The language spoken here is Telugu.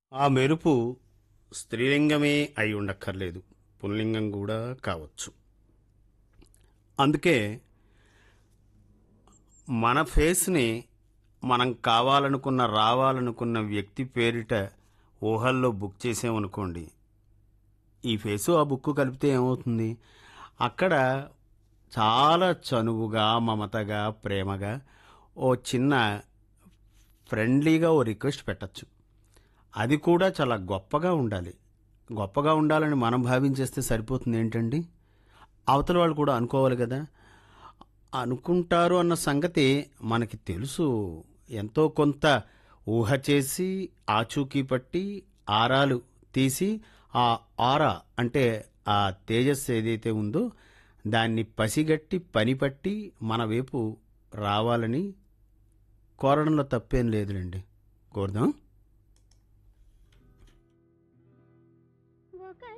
ఆ మెరుపు స్త్రీలింగమే అయి ఉండక్కర్లేదు పుల్లింగం కూడా కావచ్చు అందుకే మన ఫేస్ని మనం కావాలనుకున్న రావాలనుకున్న వ్యక్తి పేరిట ఊహల్లో బుక్ చేసామనుకోండి ఈ ఫేసు ఆ బుక్ కలిపితే ఏమవుతుంది అక్కడ చాలా చనువుగా మమతగా ప్రేమగా ఓ చిన్న ఫ్రెండ్లీగా ఓ రిక్వెస్ట్ పెట్టచ్చు అది కూడా చాలా గొప్పగా ఉండాలి గొప్పగా ఉండాలని మనం భావించేస్తే సరిపోతుంది ఏంటండి అవతల వాళ్ళు కూడా అనుకోవాలి కదా అనుకుంటారు అన్న సంగతి మనకి తెలుసు ఎంతో కొంత ఊహ చేసి ఆచూకీ పట్టి ఆరాలు తీసి ఆ ఆరా అంటే ఆ తేజస్సు ఏదైతే ఉందో దాన్ని పసిగట్టి పనిపట్టి మన వైపు రావాలని కోరడంలో తప్పేం లేదులేండి కోరదాం